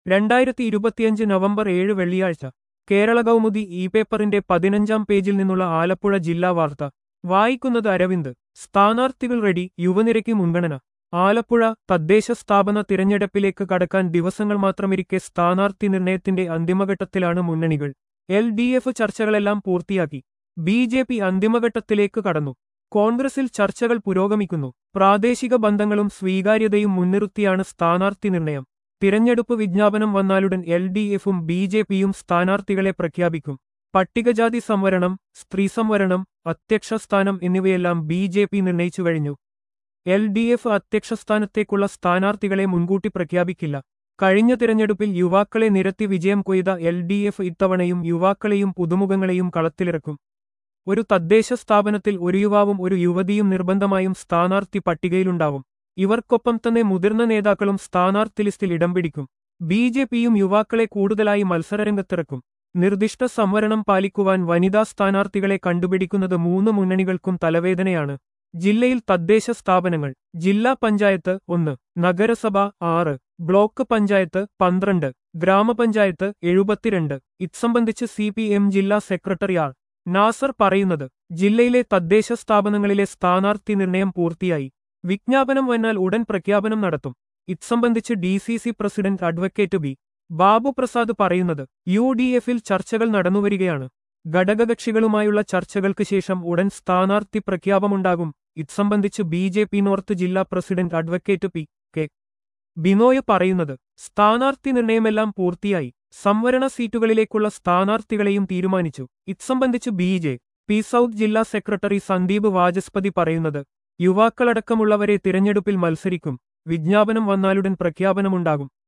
രണ്ടായിരത്തി ഇരുപത്തിയഞ്ച് നവംബർ ഏഴ് വെള്ളിയാഴ്ച കേരള കൗമുദി ഇ പേപ്പറിന്റെ പതിനഞ്ചാം പേജിൽ നിന്നുള്ള ആലപ്പുഴ ജില്ലാ വാർത്ത വായിക്കുന്നത് അരവിന്ദ് സ്ഥാനാർത്ഥികൾ റെഡി യുവനിരയ്ക്ക് മുൻഗണന ആലപ്പുഴ തദ്ദേശ സ്ഥാപന തിരഞ്ഞെടുപ്പിലേക്ക് കടക്കാൻ ദിവസങ്ങൾ മാത്രമിരിക്കെ സ്ഥാനാർത്ഥി നിർണയത്തിന്റെ അന്തിമഘട്ടത്തിലാണ് മുന്നണികൾ എൽ ഡി എഫ് ചർച്ചകളെല്ലാം പൂർത്തിയാക്കി ബി ജെ പി അന്തിമഘട്ടത്തിലേക്ക് കടന്നു കോൺഗ്രസിൽ ചർച്ചകൾ പുരോഗമിക്കുന്നു പ്രാദേശിക ബന്ധങ്ങളും സ്വീകാര്യതയും മുൻനിർത്തിയാണ് സ്ഥാനാർത്ഥി നിർണയം തിരഞ്ഞെടുപ്പ് വിജ്ഞാപനം വന്നാലുടൻ എൽ ഡി എഫും ബി ജെ പിയും സ്ഥാനാർത്ഥികളെ പ്രഖ്യാപിക്കും പട്ടികജാതി സംവരണം സ്ത്രീ സംവരണം അധ്യക്ഷ സ്ഥാനം എന്നിവയെല്ലാം ബി ജെ പി നിർണയിച്ചു കഴിഞ്ഞു എൽ ഡി എഫ് അധ്യക്ഷ സ്ഥാനത്തേക്കുള്ള സ്ഥാനാർത്ഥികളെ മുൻകൂട്ടി പ്രഖ്യാപിക്കില്ല കഴിഞ്ഞ തിരഞ്ഞെടുപ്പിൽ യുവാക്കളെ നിരത്തി വിജയം കൊയ്ത എൽ ഡി എഫ് ഇത്തവണയും യുവാക്കളെയും പുതുമുഖങ്ങളെയും കളത്തിലിറക്കും ഒരു തദ്ദേശ സ്ഥാപനത്തിൽ ഒരു യുവാവും ഒരു യുവതിയും നിർബന്ധമായും സ്ഥാനാർത്ഥി പട്ടികയിലുണ്ടാവും ഇവർക്കൊപ്പം തന്നെ മുതിർന്ന നേതാക്കളും സ്ഥാനാർത്ഥി ലിസ്റ്റിൽ ഇടം പിടിക്കും ബി ജെ പിയും യുവാക്കളെ കൂടുതലായി മത്സരരംഗത്തിറക്കും നിർദ്ദിഷ്ട സംവരണം പാലിക്കുവാൻ വനിതാ സ്ഥാനാർത്ഥികളെ കണ്ടുപിടിക്കുന്നത് മൂന്ന് മുന്നണികൾക്കും തലവേദനയാണ് ജില്ലയിൽ തദ്ദേശ സ്ഥാപനങ്ങൾ ജില്ലാ പഞ്ചായത്ത് ഒന്ന് നഗരസഭ ആറ് ബ്ലോക്ക് പഞ്ചായത്ത് പന്ത്രണ്ട് ഗ്രാമപഞ്ചായത്ത് എഴുപത്തിരണ്ട് ഇത്സംബന്ധിച്ച് സി പി എം ജില്ലാ സെക്രട്ടറി ആർ നാസർ പറയുന്നത് ജില്ലയിലെ തദ്ദേശ സ്ഥാപനങ്ങളിലെ സ്ഥാനാർത്ഥി നിർണയം പൂർത്തിയായി വിജ്ഞാപനം വന്നാൽ ഉടൻ പ്രഖ്യാപനം നടത്തും ഇത്സംബന്ധിച്ച് D C C president advocate B Babu Prasad പറയുന്നത് യു ഡി എഫിൽ ചർച്ചകൾ നടന്നുവരികയാണ് ഘടകകക്ഷികളുമായുള്ള ചർച്ചകൾക്ക് ശേഷം ഉടൻ സ്ഥാനാർത്ഥി പ്രഖ്യാപനമുണ്ടാകും ഇത്സംബന്ധിച്ച് ബി ജെ പി നോർത്ത് ജില്ലാ president advocate P K Binoy പറയുന്നത് സ്ഥാനാർത്ഥി നിർണയമെല്ലാം പൂർത്തിയായി സംവരണ സീറ്റുകളിലേക്കുള്ള സ്ഥാനാർത്ഥികളെയും തീരുമാനിച്ചു ഇത്സംബന്ധിച്ച് ബി ജെ പി സൗത്ത് ജില്ലാ സെക്രട്ടറി സന്ദീപ് വാചസ്പതി പറയുന്നത് യുവാക്കളടക്കമുള്ളവരെ തിരഞ്ഞെടുപ്പിൽ മത്സരിക്കും വിജ്ഞാപനം വന്നാലുടൻ പ്രഖ്യാപനമുണ്ടാകും